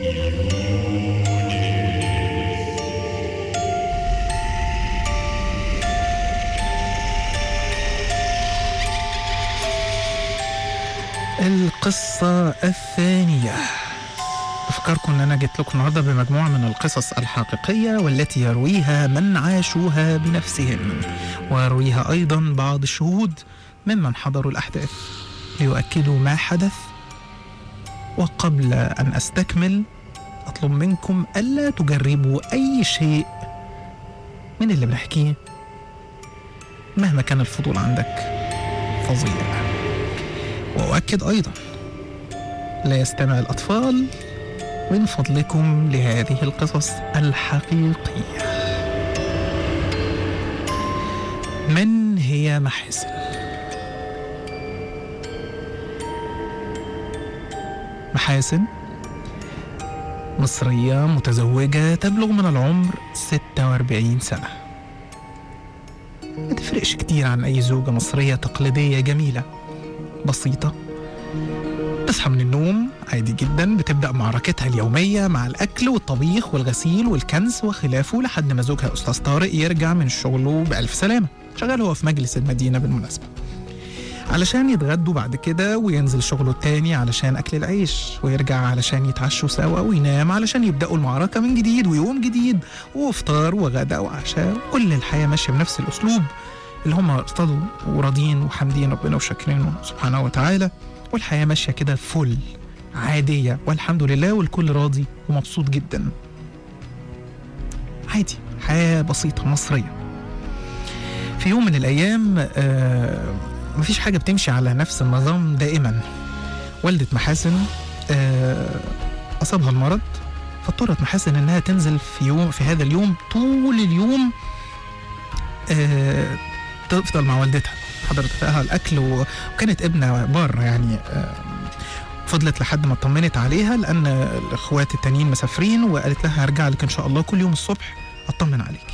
القصة الثانية أفكركم أن أنا جيت لكم النهاردة بمجموعة من القصص الحقيقية والتي يرويها من عاشوها بنفسهم ويرويها أيضا بعض الشهود ممن حضروا الأحداث ليؤكدوا ما حدث وقبل أن أستكمل أطلب منكم ألا تجربوا أي شيء من اللي بنحكيه مهما كان الفضول عندك فظيع وأؤكد أيضا لا يستمع الأطفال من فضلكم لهذه القصص الحقيقية من هي محاسن؟ محاسن مصرية متزوجة تبلغ من العمر 46 سنة ما تفرقش كتير عن أي زوجة مصرية تقليدية جميلة بسيطة تصحى من النوم عادي جدا بتبدأ معركتها اليومية مع الأكل والطبيخ والغسيل والكنس وخلافه لحد ما زوجها أستاذ طارق يرجع من شغله بألف سلامة شغال هو في مجلس المدينة بالمناسبة علشان يتغدوا بعد كده وينزل شغله التاني علشان أكل العيش ويرجع علشان يتعشوا سوا وينام علشان يبدأوا المعركة من جديد ويوم جديد وفطار وغدا وعشاء كل الحياة ماشية بنفس الأسلوب اللي هم ارتضوا وراضيين وحامدين ربنا وشاكرينه سبحانه وتعالى والحياة ماشية كده فل عادية والحمد لله والكل راضي ومبسوط جدا عادي حياة بسيطة مصرية في يوم من الأيام آه مفيش حاجة بتمشي على نفس النظام دائما والدة محاسن آه أصابها المرض فاضطرت محاسن إنها تنزل في يوم في هذا اليوم طول اليوم آه تفضل مع والدتها حضرت لها الاكل وكانت ابنه بره يعني فضلت لحد ما اطمنت عليها لان الاخوات التانيين مسافرين وقالت لها هرجع لك ان شاء الله كل يوم الصبح اطمن عليك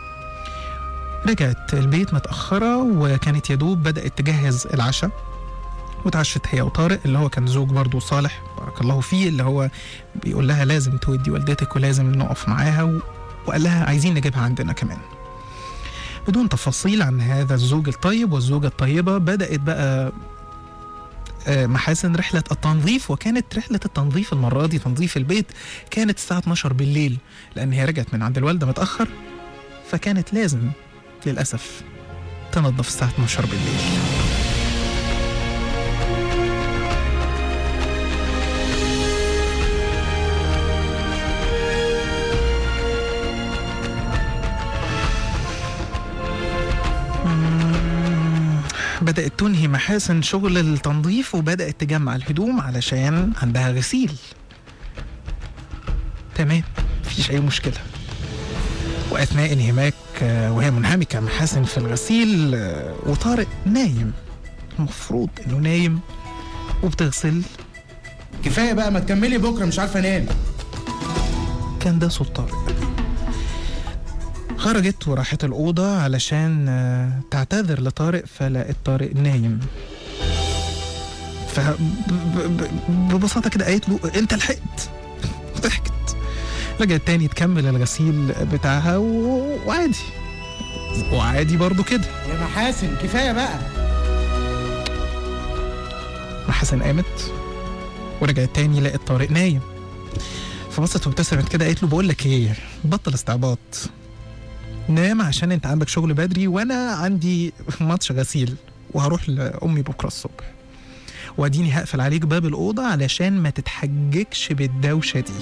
رجعت البيت متاخره وكانت يدوب بدات تجهز العشاء وتعشت هي وطارق اللي هو كان زوج برضه صالح بارك الله فيه اللي هو بيقول لها لازم تودي والدتك ولازم نقف معاها وقال لها عايزين نجيبها عندنا كمان بدون تفاصيل عن هذا الزوج الطيب والزوجة الطيبة بدأت بقى محاسن رحلة التنظيف وكانت رحلة التنظيف المرة دي تنظيف البيت كانت الساعة 12 بالليل لأن هي رجعت من عند الوالدة متأخر فكانت لازم للأسف تنظف الساعة 12 بالليل بدأت تنهي محاسن شغل التنظيف وبدأت تجمع الهدوم علشان عندها غسيل تمام مفيش أي مشكلة وأثناء انهماك وهي منهمكة محاسن في الغسيل وطارق نايم المفروض إنه نايم وبتغسل كفايه بقى ما تكملي بكره مش عارفه انام كان ده صوت طارق خرجت وراحت الأوضة علشان تعتذر لطارق فلقت طارق نايم فببساطة كده قالت له أنت لحقت وضحكت رجعت تاني تكمل الغسيل بتاعها و... وعادي وعادي برضو كده يا محاسن كفايه بقى محاسن قامت ورجعت تاني لقت طارق نايم فبصت وابتسمت كده قالت له بقول لك ايه بطل استعباط نام عشان انت عندك شغل بدري وانا عندي ماتش غسيل وهروح لامي بكره الصبح واديني هقفل عليك باب الاوضه علشان ما تتحججش بالدوشه دي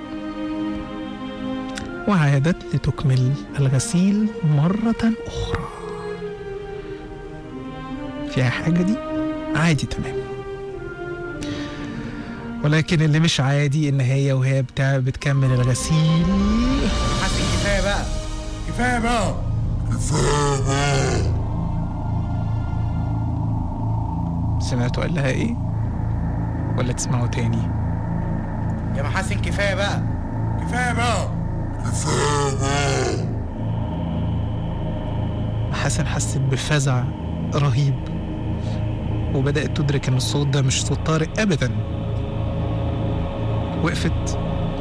وعادت لتكمل الغسيل مرة أخرى فيها حاجة دي عادي تمام ولكن اللي مش عادي إن هي وهي بتاع بتكمل الغسيل محاسن كفايه بقى كفايه بقى سمعتوا قال لها إيه؟ ولا تسمعوا تاني؟ يا محاسن كفايه بقى كفايه بقى حسن حست بفزع رهيب وبدأت تدرك إن الصوت ده مش صوت طارق أبدا وقفت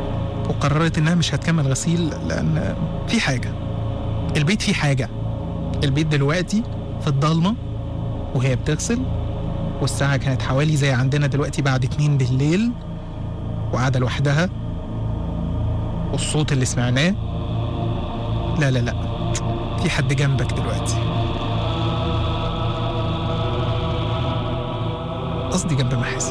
وقررت انها مش هتكمل غسيل لان في حاجه البيت فيه حاجه البيت دلوقتي في الضلمه وهي بتغسل والساعه كانت حوالي زي عندنا دلوقتي بعد اتنين بالليل وقاعده لوحدها والصوت اللي سمعناه لا لا لا في حد جنبك دلوقتي قصدي جنب محاسن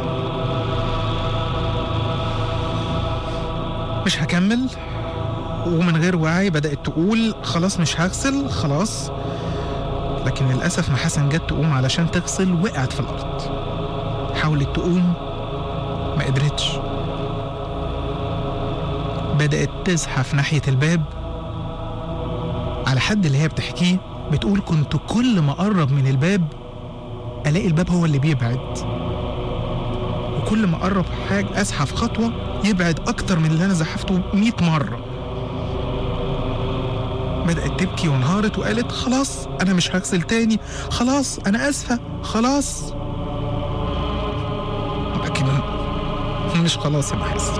مش هكمل ومن غير وعي بدأت تقول خلاص مش هغسل خلاص لكن للأسف محاسن جت تقوم علشان تغسل وقعت في الأرض حاولت تقوم ما قدرتش بدأت تزحف ناحية الباب على حد اللي هي بتحكيه بتقول كنت كل ما أقرب من الباب ألاقي الباب هو اللي بيبعد وكل ما أقرب حاجة أزحف خطوة يبعد أكتر من اللي أنا زحفته 100 مرة بدأت تبكي وانهارت وقالت خلاص أنا مش هغسل تاني خلاص أنا آسفة خلاص لكن مش خلاص يا محاسن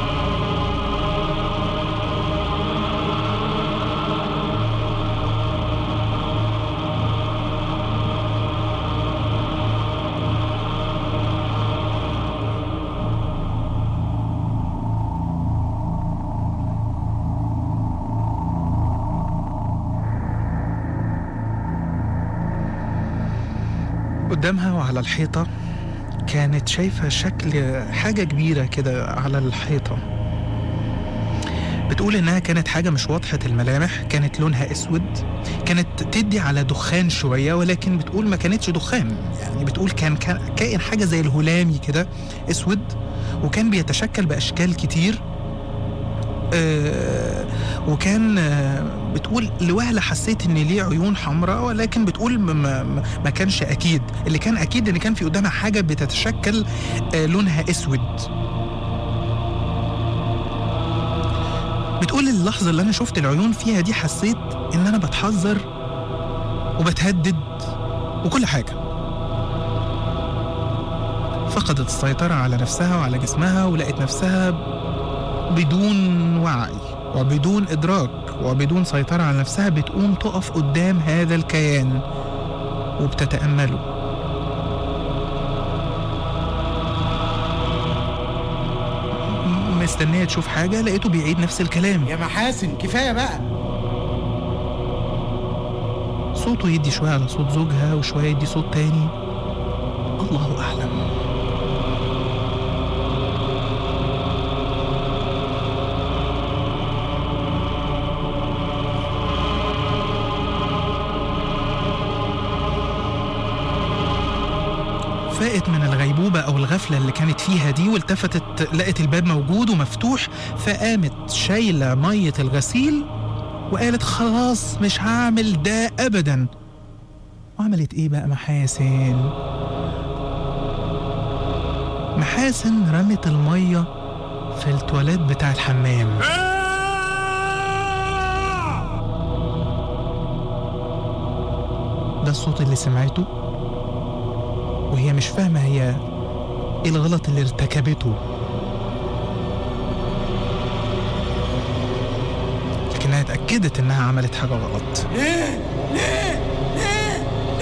قدامها وعلى الحيطة كانت شايفة شكل حاجة كبيرة كده على الحيطة بتقول إنها كانت حاجة مش واضحة الملامح كانت لونها أسود كانت تدي على دخان شوية ولكن بتقول ما كانتش دخان يعني بتقول كان كان كائن حاجة زي الهلامي كده أسود وكان بيتشكل بأشكال كتير آه وكان آه بتقول لوهلة حسيت ان ليه عيون حمراء ولكن بتقول ما, ما, ما كانش اكيد اللي كان اكيد ان كان في قدامها حاجة بتتشكل آه لونها اسود بتقول اللحظة اللي انا شفت العيون فيها دي حسيت ان انا بتحذر وبتهدد وكل حاجة فقدت السيطرة على نفسها وعلى جسمها ولقت نفسها بدون وعي وبدون إدراك وبدون سيطرة على نفسها بتقوم تقف قدام هذا الكيان وبتتأمله مستنية تشوف حاجة لقيته بيعيد نفس الكلام يا محاسن كفايه بقى صوته يدي شوية على صوت زوجها وشوية يدي صوت تاني الله أعلم فاقت من الغيبوبة أو الغفلة اللي كانت فيها دي والتفتت لقت الباب موجود ومفتوح فقامت شايلة مية الغسيل وقالت خلاص مش هعمل ده أبدا وعملت إيه بقى محاسن محاسن رمت المية في التواليت بتاع الحمام ده الصوت اللي سمعته وهي مش فاهمة هي ايه الغلط اللي ارتكبته لكنها اتأكدت انها عملت حاجة غلط ليه ليه ليه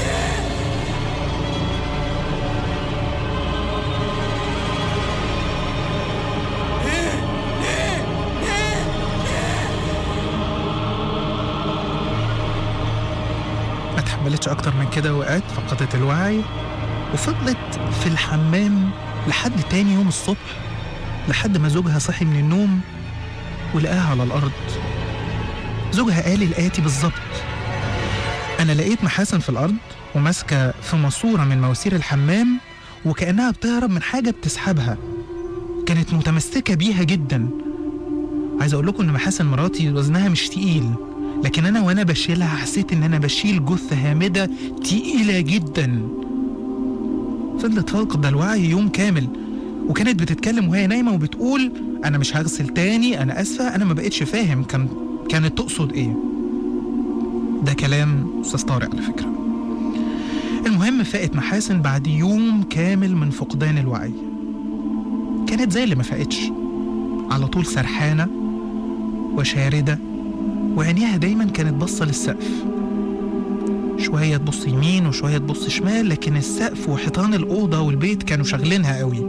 ما تحملتش اكتر من كده وقعت فقدت الوعي وفضلت في الحمام لحد تاني يوم الصبح لحد ما زوجها صحي من النوم ولقاها على الأرض زوجها قال الآتي بالظبط أنا لقيت محاسن في الأرض وماسكة في ماسورة من مواسير الحمام وكأنها بتهرب من حاجة بتسحبها كانت متمسكة بيها جدا عايز أقول لكم إن محاسن مراتي وزنها مش تقيل لكن أنا وأنا بشيلها حسيت إن أنا بشيل جثة هامدة تقيلة جدا فضلت فاقدة الوعي يوم كامل وكانت بتتكلم وهي نايمة وبتقول أنا مش هغسل تاني أنا آسفة أنا ما بقتش فاهم كان كانت تقصد إيه ده كلام أستاذ طارق على فكرة المهم فاقت محاسن بعد يوم كامل من فقدان الوعي كانت زي اللي ما فاقتش على طول سرحانة وشاردة وعينيها دايما كانت باصة للسقف شوية تبص يمين وشوية تبص شمال لكن السقف وحيطان الأوضة والبيت كانوا شاغلينها قوي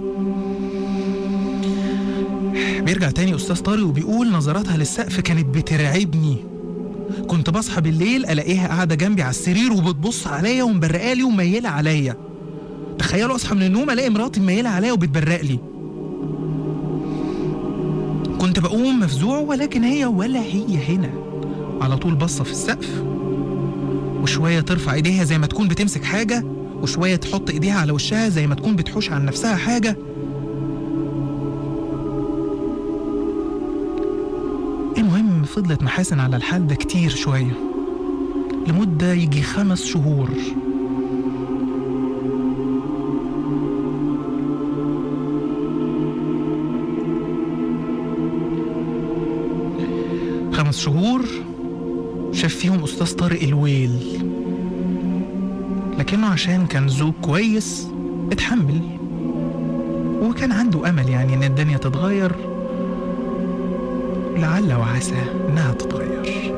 بيرجع تاني أستاذ طارق وبيقول نظراتها للسقف كانت بترعبني كنت بصحى بالليل ألاقيها قاعدة جنبي على السرير وبتبص عليا ومبرقالي وميلة عليا تخيلوا أصحى من النوم ألاقي مراتي ميلة عليا وبتبرق لي كنت بقوم مفزوع ولكن هي ولا هي هنا على طول باصة في السقف وشوية ترفع ايديها زي ما تكون بتمسك حاجة وشوية تحط ايديها على وشها زي ما تكون بتحوش عن نفسها حاجة المهم فضلت محاسن على الحال ده كتير شوية لمدة يجي خمس شهور خمس شهور شاف فيهم أستاذ طارق الويل لكنه عشان كان زوج كويس اتحمل وكان عنده أمل يعني إن الدنيا تتغير لعل وعسى إنها تتغير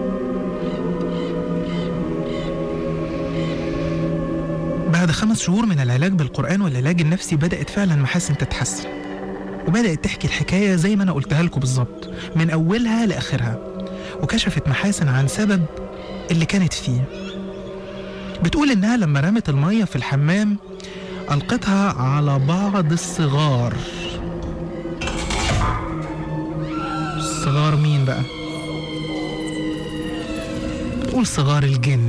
بعد خمس شهور من العلاج بالقرآن والعلاج النفسي بدأت فعلا محاسن تتحسن وبدأت تحكي الحكاية زي ما أنا قلتها لكم بالظبط من أولها لآخرها وكشفت محاسن عن سبب اللي كانت فيه بتقول إنها لما رمت المية في الحمام ألقتها على بعض الصغار صغار مين بقى؟ بتقول صغار الجن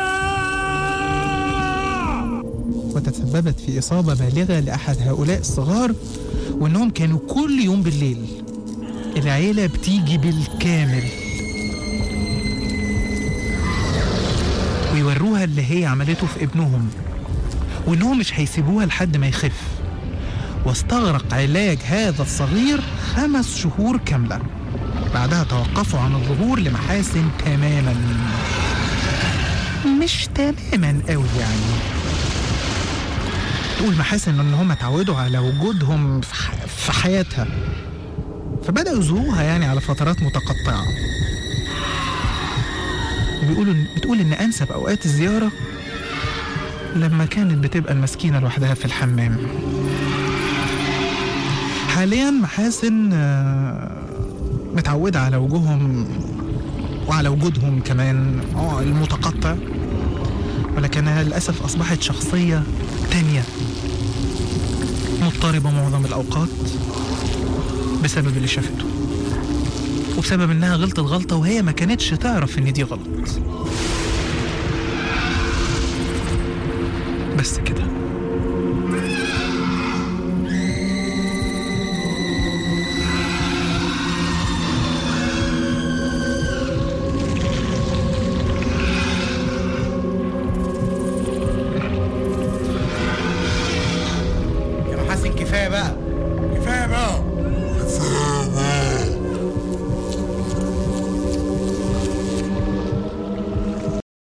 وتسببت في إصابة بالغة لأحد هؤلاء الصغار وإنهم كانوا كل يوم بالليل العيلة بتيجي بالكامل ويوروها اللي هي عملته في ابنهم وإنهم مش هيسيبوها لحد ما يخف واستغرق علاج هذا الصغير خمس شهور كاملة بعدها توقفوا عن الظهور لمحاسن تماما مش تماما قوي يعني تقول محاسن ان هم اتعودوا على وجودهم في, ح... في حياتها فبدأوا يزوروها يعني على فترات متقطعة بيقولوا إن- بتقول ان انسب اوقات الزيارة لما كانت بتبقى المسكينة لوحدها في الحمام حاليا محاسن آه، متعودة على وجوههم وعلى وجودهم كمان اه المتقطع ولكنها للأسف أصبحت شخصية تانية مضطربة معظم الأوقات بسبب اللي شافته وبسبب إنها غلطت غلطة وهي ما كانتش تعرف إن دي غلط بس كده يا محاسن كفايه بقى